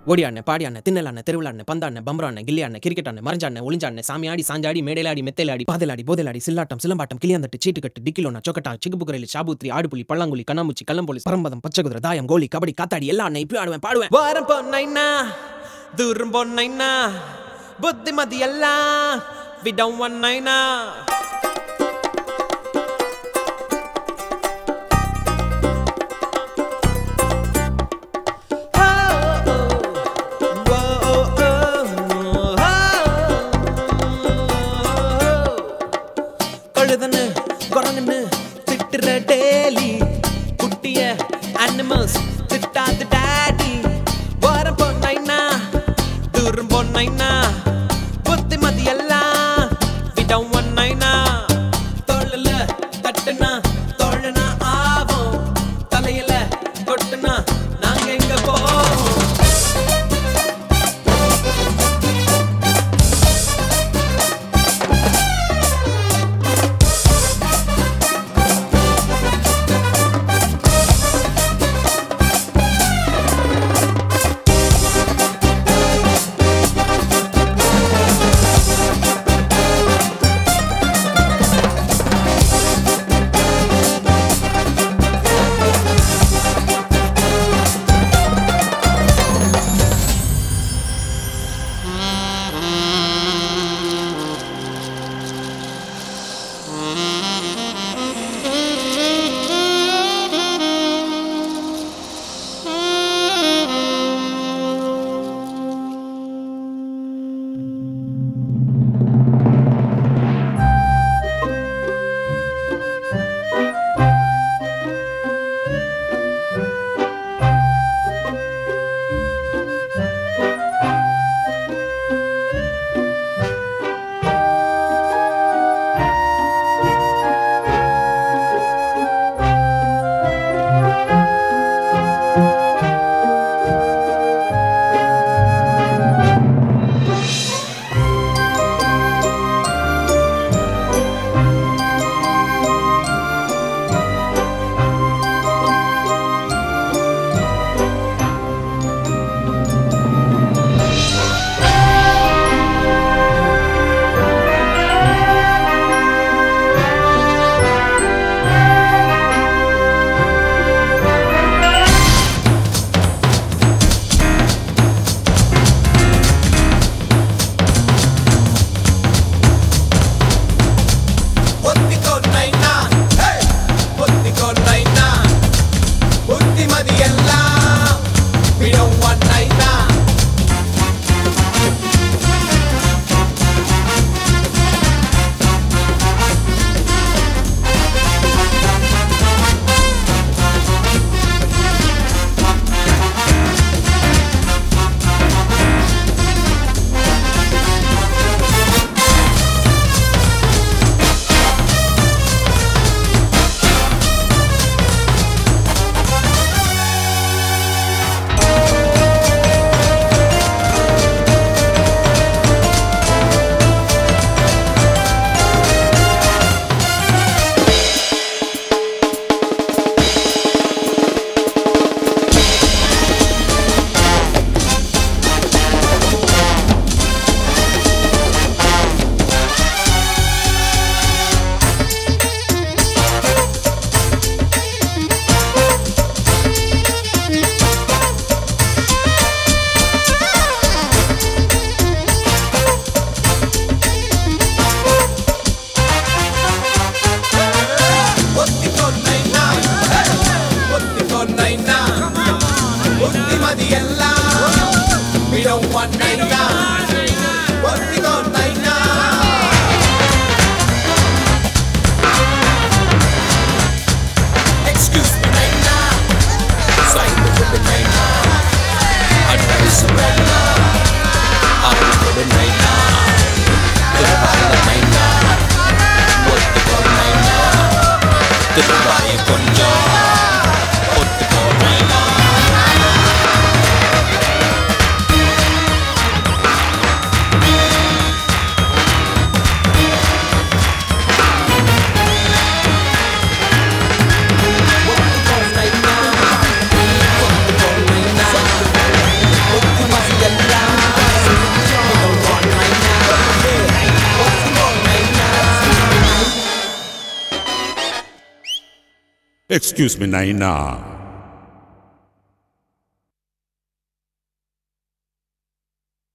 ஓடியாண்ணே பாடியாண்ணே தின்னலாண்ணே திருவிழாண்ணே பந்தாண்ணே பம்பராண்ணே கில்லியாண்ணே கிரிக்கெட்டாண்ணே மறைஞ்சாண்ணே ஒளிஞ்சாண்ணே சாமியாடி சாஞ்சாடி மேடைலாடி மெத்தைலாடி பாதலாடி போதலாடி சில்லாட்டம் சிலம்பாட்டம் கிளியாந்தட்டு சீட்டுக்கட்டு டிக்கிலோனா சொக்கட்டா சிக்குபுக்கரையில் சாபுத்ரி ஆடுபுலி பல்லாங்குழி கண்ணாமூச்சி கள்ளம்போலி பரம்பதம் பச்சைகுதிரை தாயம் கோலி கபடி காத்தாடி எல்லா அண்ணே இப்பயும் ஆடுவேன் பாடுவேன் வாரம் பொன்னைனா தூரம் பொன்னைனா புத்திமதி எல்லாம் விடம் ஒன்னைனா கழுதன்னு குரங்குன்னு திட்டுற டேலி குட்டிய அனிமல்ஸ் திட்டாது டாடி வாரம் பொன்னைனா தூரம் பொன்னைனா புத்திமதி எல்லாம் விடம் ஒன்னைனா தோளுல தட்டுனா தோழனா ஆவோம் தலையில கொட்டுனா நாங்க எங்க போவோம் ఒత్తికో నైనా హే ఒత్తికో నైనా బుద్ధిమతి ఎలా విడం వన్ నైనా ఒత్తికో నైనా హే ఒత్తికో నైనా బుద్ధిమతి ఎలా విడం వన్ నైనా ఒత్తికో నైనా Excuse me, Naina. Sign the with the Naina. Under Isabella. I'm with the Naina. Goodbye, the Naina. What the God, Naina? Goodbye, Konja. What the God, Naina? Excuse me, Naina.